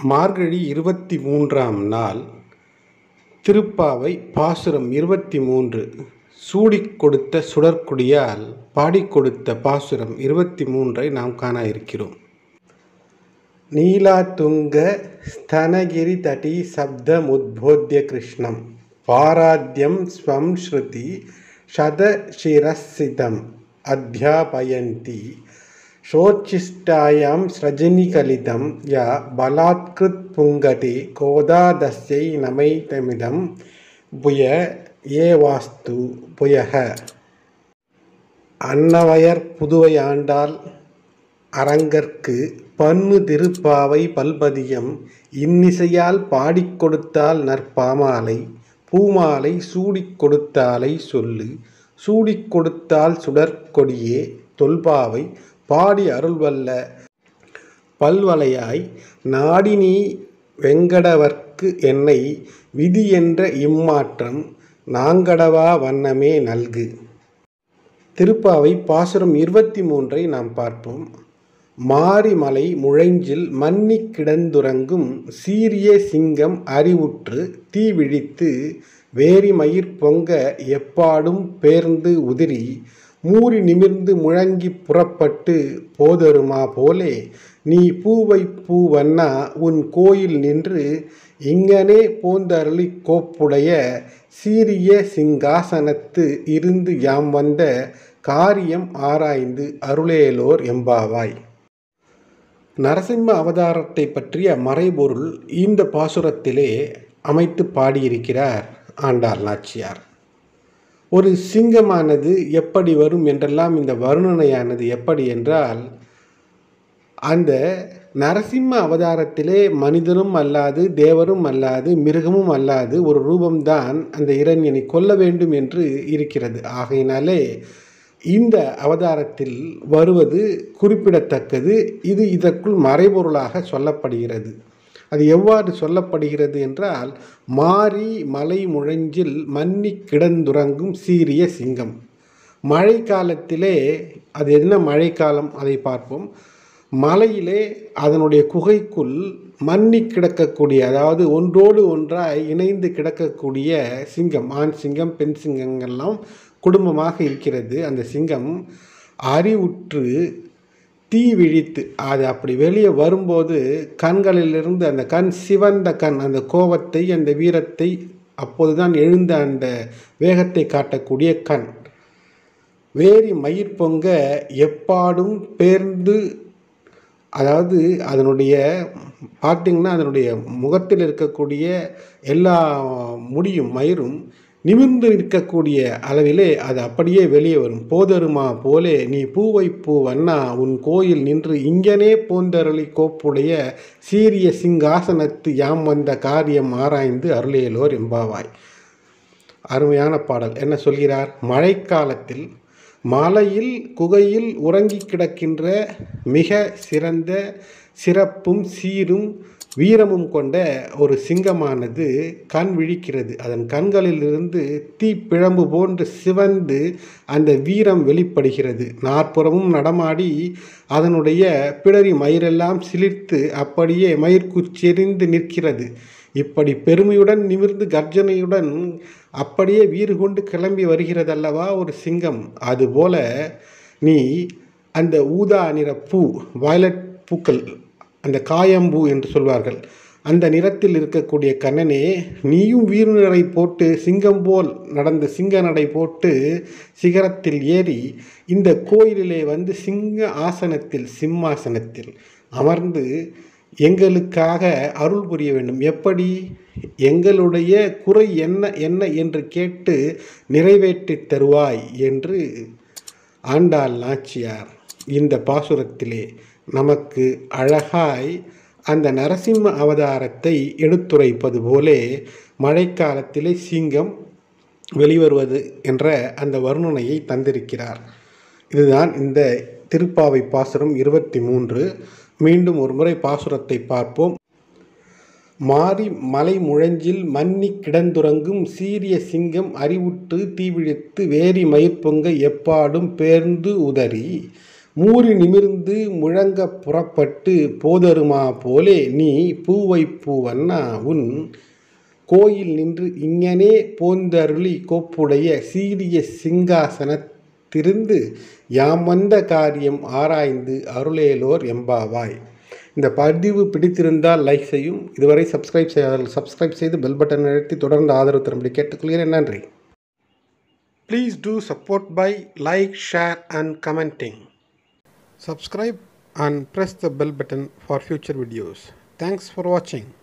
மார்கழி இருபத்தி மூன்றாம் நாள் திருப்பாவை பாசுரம் இருபத்தி மூன்று சூடிக் கொடுத்த சுடற்குடியால் பாடிக் கொடுத்த பாசுரம் இருபத்தி மூன்றை நாம் காண இருக்கிறோம் நீலாதுங்க ஸ்தனகிரி தடி சப்தமுத்போத்ய கிருஷ்ணம் பாராத்யம் ஸ்வம் ஸ்ருதி சதசிரசிதம் அத்தியாபயந்தி शोच्छिष्टायां स्रजनिकलितं या बलात्कृत् पुङ्गते கோதாதஸ்யை நமைத்தமிதம் புய ஏவாஸ்து புயக அன்னவயர் புதுவை ஆண்டாள் அரங்கற்கு பன்னு திருப்பாவை பல்பதியம் இன்னிசையால் பாடிக் கொடுத்தால் நற்பாமாலை பூமாலை சூடிக் கொடுத்தாலை சொல்லு சூடிக் கொடுத்தால் சுடற்கொடியே தொல்பாவை பாடி அருள்வல்ல பல்வலையாய் நாடினி வெங்கடவர்க்கு என்னை விதி என்ற இம்மாற்றம் நாங்கடவா வண்ணமே நல்கு திருப்பாவை பாசுரம் இருபத்தி மூன்றை நாம் பார்ப்போம் மாரிமலை முழைஞ்சில் மன்னி கிடந்துறங்கும் சீரிய சிங்கம் அறிவுற்று தீ விழித்து வேரிமயிர் பொங்க எப்பாடும் பேர்ந்து உதிரி மூறி நிமிர்ந்து முழங்கி புறப்பட்டு போதருமா போலே நீ பூவை பூவண்ணா உன் கோயில் நின்று இங்கனே போந்தருளி கோப்புடைய சீரிய சிங்காசனத்து இருந்து யாம் வந்த காரியம் ஆராய்ந்து அருளேலோர் எம்பாவாய் நரசிம்ம அவதாரத்தை பற்றிய மறைபொருள் இந்த பாசுரத்திலே அமைத்து பாடியிருக்கிறார் ஆண்டாள் நாச்சியார் ஒரு சிங்கமானது எப்படி வரும் என்றெல்லாம் இந்த வருணனையானது எப்படி என்றால் அந்த நரசிம்ம அவதாரத்திலே மனிதனும் அல்லாது தேவரும் அல்லாது மிருகமும் அல்லாது ஒரு ரூபம்தான் அந்த இரண்யனை கொல்ல வேண்டும் என்று இருக்கிறது ஆகையினாலே இந்த அவதாரத்தில் வருவது குறிப்பிடத்தக்கது இது இதற்குள் மறைபொருளாக சொல்லப்படுகிறது அது எவ்வாறு சொல்லப்படுகிறது என்றால் மாரி மலை முழஞ்சில் மன்னி கிடந்துறங்கும் சீரிய சிங்கம் மழை காலத்திலே அது என்ன மழைக்காலம் அதை பார்ப்போம் மலையிலே அதனுடைய குகைக்குள் மன்னி கிடக்கக்கூடிய அதாவது ஒன்றோடு ஒன்றாய் இணைந்து கிடக்கக்கூடிய சிங்கம் ஆண் சிங்கம் பெண் சிங்கங்கள்லாம் குடும்பமாக இருக்கிறது அந்த சிங்கம் அறிவுற்று தீ விழித்து அது அப்படி வெளியே வரும்போது கண்களிலிருந்து அந்த கண் சிவந்த கண் அந்த கோபத்தை அந்த வீரத்தை அப்போதுதான் எழுந்த அந்த வேகத்தை காட்டக்கூடிய கண் வேரி மயிர் பொங்க எப்பாடும் பேர்ந்து அதாவது அதனுடைய பார்த்திங்கன்னா அதனுடைய முகத்தில் இருக்கக்கூடிய எல்லா முடியும் மயிரும் நிமிர்ந்து நிற்கக்கூடிய அளவிலே அது அப்படியே வெளியே வரும் போதருமா போலே நீ பூவை பூ வண்ணா உன் கோயில் நின்று இங்கனே போந்தருளி கோப்புடைய சீரிய சிங்காசனத்து யாம் வந்த காரியம் ஆராய்ந்து அருளியலோர் எம்பாவாய் அருமையான பாடல் என்ன சொல்கிறார் மழைக்காலத்தில் மலையில் குகையில் உறங்கி கிடக்கின்ற மிக சிறந்த சிறப்பும் சீரும் வீரமும் கொண்ட ஒரு சிங்கமானது கண் விழிக்கிறது அதன் கண்களிலிருந்து தீப்பிழம்பு போன்று சிவந்து அந்த வீரம் வெளிப்படுகிறது நாற்புறமும் நடமாடி அதனுடைய பிடரி மயிரெல்லாம் சிலிர்த்து அப்படியே மயிர்குச்செறிந்து நிற்கிறது இப்படி பெருமையுடன் நிமிர்ந்து கர்ஜனையுடன் அப்படியே வீறு கொண்டு கிளம்பி வருகிறதல்லவா ஒரு சிங்கம் அதுபோல நீ அந்த ஊதா நிற பூ வயலட் பூக்கள் அந்த காயம்பூ என்று சொல்வார்கள் அந்த நிறத்தில் இருக்கக்கூடிய கண்ணனே நீயும் வீரநடை போட்டு சிங்கம் போல் நடந்த சிங்க நடை போட்டு சிகரத்தில் ஏறி இந்த கோயிலிலே வந்து சிங்க ஆசனத்தில் சிம்மாசனத்தில் அமர்ந்து எங்களுக்காக அருள் புரிய வேண்டும் எப்படி எங்களுடைய குறை என்ன என்ன என்று கேட்டு நிறைவேற்றி தருவாய் என்று ஆண்டாள் நாச்சியார் இந்த பாசுரத்திலே நமக்கு அழகாய் அந்த நரசிம்ம அவதாரத்தை எடுத்துரைப்பது போலே மழைக்காலத்திலே சிங்கம் வெளிவருவது என்ற அந்த வர்ணனையை தந்திருக்கிறார் இதுதான் இந்த திருப்பாவை பாசுரம் இருபத்தி மூன்று மீண்டும் ஒரு முறை பாசுரத்தை பார்ப்போம் மாறி மலை முழஞ்சில் மன்னி கிடந்துறங்கும் சீரிய சிங்கம் அறிவுற்று தீவிழித்து வேரி மயிர்பொங்க எப்பாடும் பேர்ந்து உதறி மூறி நிமிர்ந்து முழங்க புறப்பட்டு போதருமா போலே நீ பூவை பூவண்ணா உன் கோயில் நின்று இங்கனே போந்தருளி கோப்புடைய சீரிய சிங்காசனத்திருந்து யாம் வந்த காரியம் ஆராய்ந்து அருளேலோர் எம்பாவாய் இந்த பதிவு பிடித்திருந்தால் லைக் செய்யும் இதுவரை சப்ஸ்கிரைப் செய்யாதவர்கள் சப்ஸ்கிரைப் செய்து பெல் பட்டன் அழுத்தி தொடர்ந்து ஆதரவு தரும்படி கேட்டுக்கொள்கிறேன் நன்றி please do support by like share and commenting subscribe and press the bell button for future videos thanks for watching